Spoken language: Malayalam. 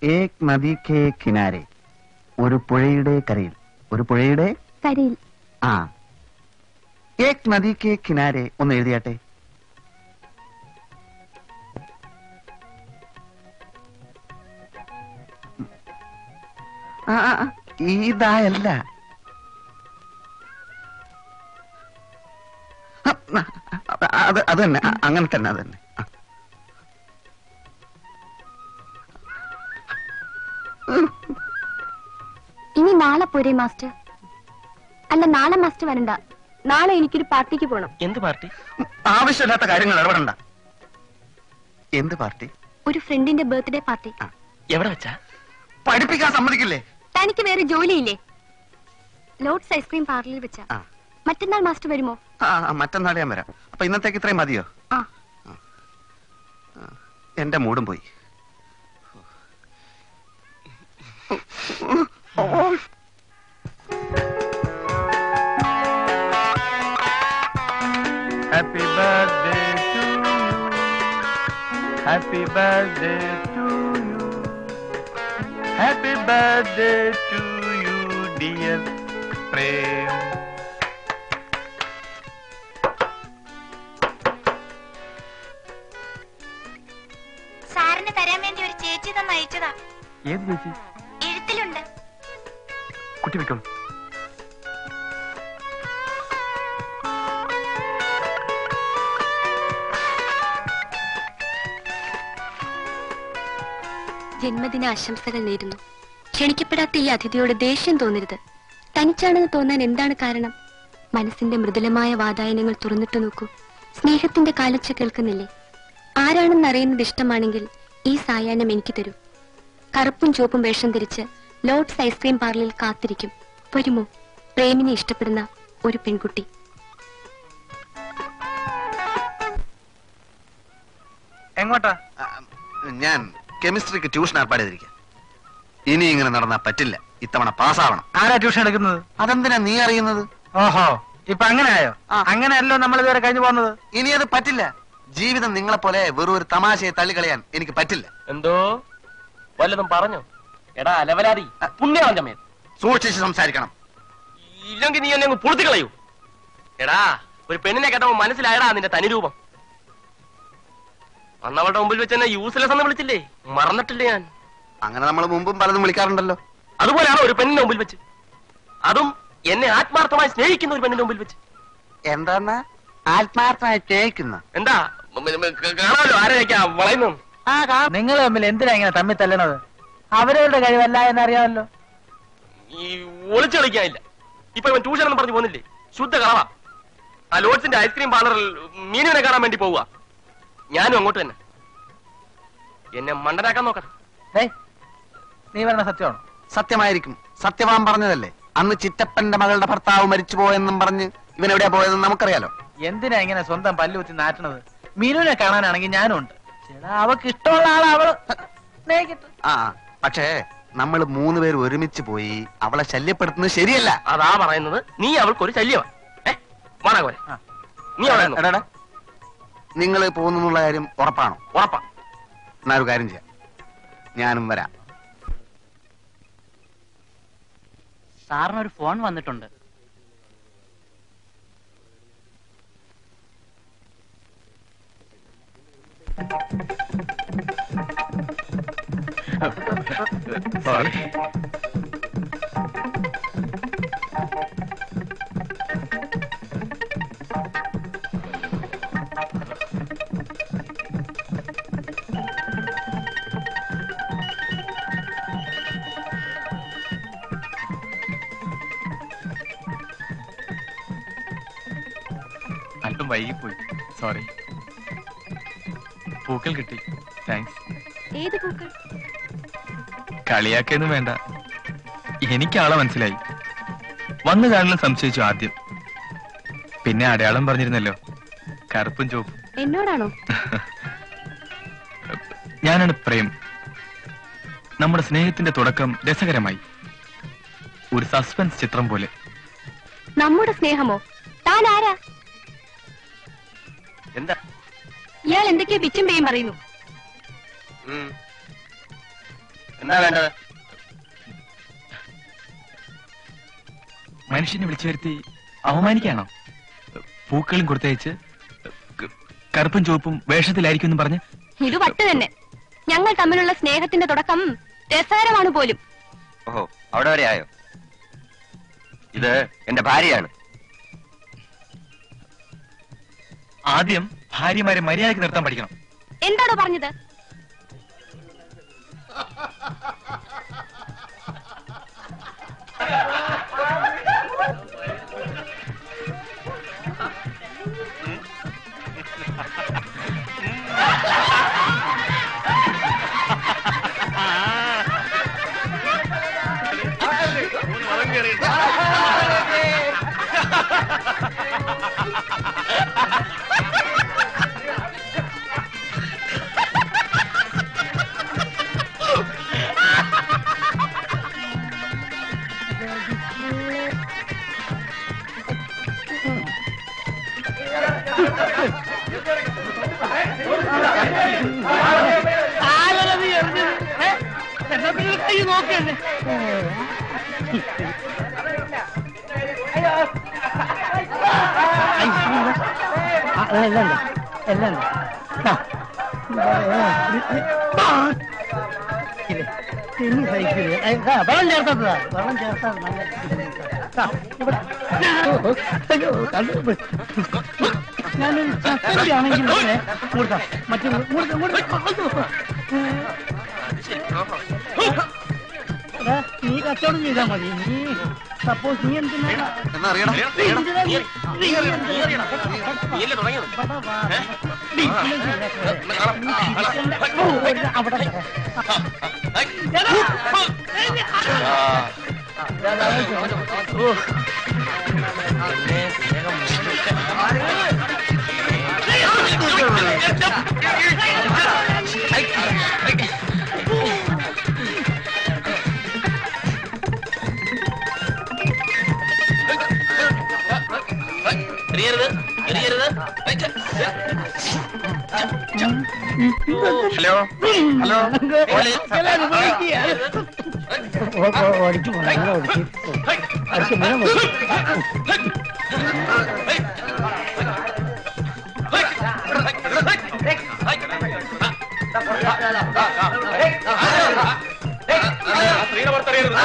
ഏക് നദി കെ കിനാരെ ഒരു പുഴയുടെ കരയിൽ ഒരു പുഴയുടെ കരയിൽ ആ ഏക് നദി കെ കിനാരെ ഒന്ന് എഴുതിയാട്ടെ ആ, ആ, ആ, ഇതായല്ല ആ, ആ, അത് അത് തന്നെ ആ, അങ്ങനെ തന്നെ അത് തന്നെ ആ. ഇനി നാളെ പോരെ മാസ്റ്റർ അല്ല നാളെ മാസ്റ്റർ വരണ്ട നാളെ എനിക്കൊരു പാർട്ടിക്ക് പോണം എന്ത് പാർട്ടി ആവശ്യമില്ലാത്ത കാര്യങ്ങൾ ഇടപെടണ്ട എന്ത് പാർട്ടി ഒരു ഫ്രണ്ടിന്റെ ബർത്ത്ഡേ പാർട്ടി എവിടെ വെച്ചാ പഠിപ്പിക്കാൻ സമ്മതിക്കില്ലേ തനിക്ക് വേറെ ജോലിയില്ലേ ലോഡ്സ് ഐസ്ക്രീം പാർലറിൽ വെച്ച ആ. മറ്റന്നാൾ മാസ്റ്റർ വരുമോ ആ ആ, മറ്റന്നാളെ ഞാൻ വരാം അപ്പൊ ഇന്നത്തേക്ക് ഇത്രയും മതിയോ ആ എന്റെ മൂടും പോയി Happy birthday to you. Happy birthday to you. Happy birthday to you, dear Prem. സാറിന് തരാൻ വേണ്ടി ഒരു ചേച്ചി തന്നെ അയച്ചതാ ഏത് ചേച്ചി എഴുത്തിലുണ്ട് കുട്ടി വെക്കോളൂ ജന്മദിന ആശംസകൾ നേരുന്നു ക്ഷണിക്കപ്പെടാത്ത ഈ അതിഥിയോട് ദേഷ്യം തോന്നരുത് തനിച്ചാണെന്ന് തോന്നാൻ എന്താണ് കാരണം മനസ്സിന്റെ മൃദുലമായ വാതായനങ്ങൾ തുറന്നിട്ടു നോക്കൂ സ്നേഹത്തിന്റെ കാലച്ച കേൾക്കുന്നില്ലേ ആരാണെന്ന് അറിയുന്നത് ഇഷ്ടമാണെങ്കിൽ ഈ സായാഹ്നം എനിക്ക് തരൂ കറുപ്പും ചുവപ്പും വേഷം ധരിച്ച് ലോഡ്സ് ഐസ്ക്രീം പാർലറിൽ കാത്തിരിക്കും വരുമോ പ്രേമിനെ ഇഷ്ടപ്പെടുന്ന ഒരു പെൺകുട്ടി എങ്ങോട്ടാ ആ, ഞാൻ കെമിസ്ട്രിക്ക് ട്യൂഷൻ ഏർപ്പാട് ചെയ്തിരിക്കാം ഇനി ഇങ്ങനെ നടന്നാ പറ്റില്ല ഇത്തവണ പാസ്സാവണം ആരാ ട്യൂഷൻ എടുക്കുന്നത് അതെന്തിനാ നീ അറിയുന്നത് ഓഹോ ഇപ്പൊ അങ്ങനെ ആയോ ആ. അങ്ങനെയല്ലോ നമ്മൾ ഇതുവരെ കഴിഞ്ഞു പോകുന്നത് ഇനി അത് പറ്റില്ല ജീവിതം നിങ്ങളെ പോലെ വെറും ഒരു തമാശയെ തള്ളിക്കളയാൻ എനിക്ക് പറ്റില്ല എന്തോ വല്ലതും പറഞ്ഞോ എടാ അലവലാതി പുണ്യവാഞ്ചമേ സൂക്ഷിച്ച് സംസാരിക്കണം ഇല്ലെങ്കിൽ നീ എന്നെ അങ്ങ് പുറത്തു കളയൂ എടാ ഒരു പെണ്ണിനെ കേട്ടപ്പോ മനസ്സിലായടാ നിന്റെ തനിരൂപം അന്ന് അവളുടെ മുമ്പിൽ വെച്ച് എന്നെ യൂസ്ലെസ് എന്ന് വിളിച്ചില്ലേ മറന്നിട്ടില്ലേ ഞാൻ അങ്ങനെ നമ്മൾ മുമ്പും പലതും വിളിക്കാറുണ്ടല്ലോ അതുപോലെയാണോ ഒരു പെണ്ണിന്റെ മുമ്പിൽ വെച്ച് അതും എന്നെ ആത്മാർത്ഥമായി സ്നേഹിക്കുന്ന ഒരു പെണ്ണിന്റെ മുമ്പിൽ വെച്ച് എന്താന്ന് ആത്മാർത്ഥമായി സ്നേഹിക്കുന്ന എന്താ മ- മ- മ- കാണാമല്ലോ ആരെയൊക്കെയാ വളയുന്നു നിങ്ങൾ തമ്മിൽ എന്തിനാ ഇങ്ങനെ തമ്മിൽ തല്ലണത് അവരവരുടെ കഴിവല്ല എന്നറിയാമല്ലോ ഈ ഒളിച്ചു കളിക്കാനില്ല ഇപ്പൊ ഇവൻ ട്യൂഷൻ എന്ന് പറഞ്ഞു പോകുന്നില്ലേ ശുദ്ധ കളവാ ആ ലോഡ്സിന്റെ ഐസ്ക്രീം പാർലറിൽ മീനുവിനെ കാണാൻ വേണ്ടി പോവുക ഞാനും അങ്ങോട്ട് തന്നെ എന്നെ മണ്ടനാക്കാൻ നോക്കട്ടെ ഏയ് നീ പറഞ്ഞ സത്യമാണോ സത്യമായിരിക്കും സത്യവാൻ പറഞ്ഞതല്ലേ അന്ന് ചിറ്റപ്പന്റെ മകളുടെ ഭർത്താവ് മരിച്ചുപോയെന്നും പറഞ്ഞ് ഇവൻ എവിടെയാ പോയതെന്ന് നമുക്കറിയാലോ എന്തിനാ ഇങ്ങനെ സ്വന്തം പല്ല് കുത്തി നാറ്റണത് മീനുവിനെ കാണാനാണെങ്കിൽ ഞാനും ഉണ്ട് ചേട്ടാ അവക്ക് ഇഷ്ടമുള്ള ആളെ അവള് സ്നേഹിക്കട്ടെ ആ പക്ഷേ നമ്മൾ മൂന്ന് പേര് ഒരുമിച്ച് പോയി അവളെ ശല്യപ്പെടുത്തുന്നത് ശരിയല്ല അതാ പറയുന്നത് നീ അവൾക്കൊരു ശല്യമാണ് ഏ വാടാ ആ. നീ അവിടെ നിന്നോ. എടാ നിങ്ങൾ പോകുന്നുള്ള കാര്യം ഉറപ്പാണോ ഉറപ്പാ എന്നാ ഒരു കാര്യം ചെയ്യാം ഞാനും വരാം സാറിനൊരു ഫോൺ വന്നിട്ടുണ്ട് അല്പം വൈകിപ്പോയി സോറി പൂക്കൾ കിട്ടി താങ്ക്സ് ഏത് പൂക്കൾ കളിയാക്കൊന്നും വേണ്ട എനിക്ക് ആളെ മനസ്സിലായി വന്നു കാണലും സംശയിച്ചു ആദ്യം പിന്നെ അടയാളം പറഞ്ഞിരുന്നല്ലോ കറുപ്പും ചുവപ്പും എന്നോടാണോ ഞാനാണ് പ്രേം നമ്മുടെ സ്നേഹത്തിന്റെ തുടക്കം രസകരമായി ഒരു സസ്പെൻസ് ചിത്രം പോലെ നമ്മുടെ സ്നേഹമോ താൻ ആരാ എന്താ ഇയാൾ എന്തൊക്കെയോ പിച്ചും പേയും പറയുന്നു ഉം. എന്താ വേണ്ടത് മനുഷ്യനെ വിളിച്ചു വരുത്തി അവമാനിക്കാണോ പൂക്കളും കൊടുത്തയച്ച് ക- കറുപ്പും ചുവപ്പും വേഷത്തിലായിരിക്കും എന്ന് പറഞ്ഞ് ഇത് വട്ട് തന്നെ ഞങ്ങൾ തമ്മിലുള്ള സ്നേഹത്തിന്റെ തുടക്കം രസകരമാണ് പോലും ഓഹോ അവിടെ വരെ ആയോ ഇത് എന്റെ ഭാര്യയാണ് ആദ്യം ഭാര്യമാരെ മര്യാദയ്ക്ക് നിർത്താൻ പഠിക്കണം എന്താണോ പറഞ്ഞത് വെള്ളം ചേർത്തതാ വെള്ളം ചേർത്താ നല്ല ആ, ഇവിടെ. അയ്യോ, കണ്ടു. ഞാനൊരു ചക്കരയാണെങ്കിൽ കൊടുക്കാം മറ്റു കൊടുക്കാം കൊടുക്കാം എടാ, നീ കച്ചവടം ചെയ്താൽ മതി നീ സപ്പോസ് നീ എന്തിനാ എന്നാ അറിയണം നീ എന്തിനാ നീ- നീ എന്തിനാ? നീയല്ലേ തുടങ്ങിയത് ഇവിടെ വാ. നീ ഇതിലേക്ക് ഇല്ല. ഓ, ഒരു അവിടെ എറിയരുത് എറിയരുത് ഹലോ ഹലോ എല്ലാവരും വിളിക്കുക. ഓ, ഓ, ഓടിച്ചു പോണം, അങ്ങനെ ഓടിച്ചു. അടുത്ത മീനെ നോക്കി. സ്ത്രീയുടെ പുറത്തറിയരുത്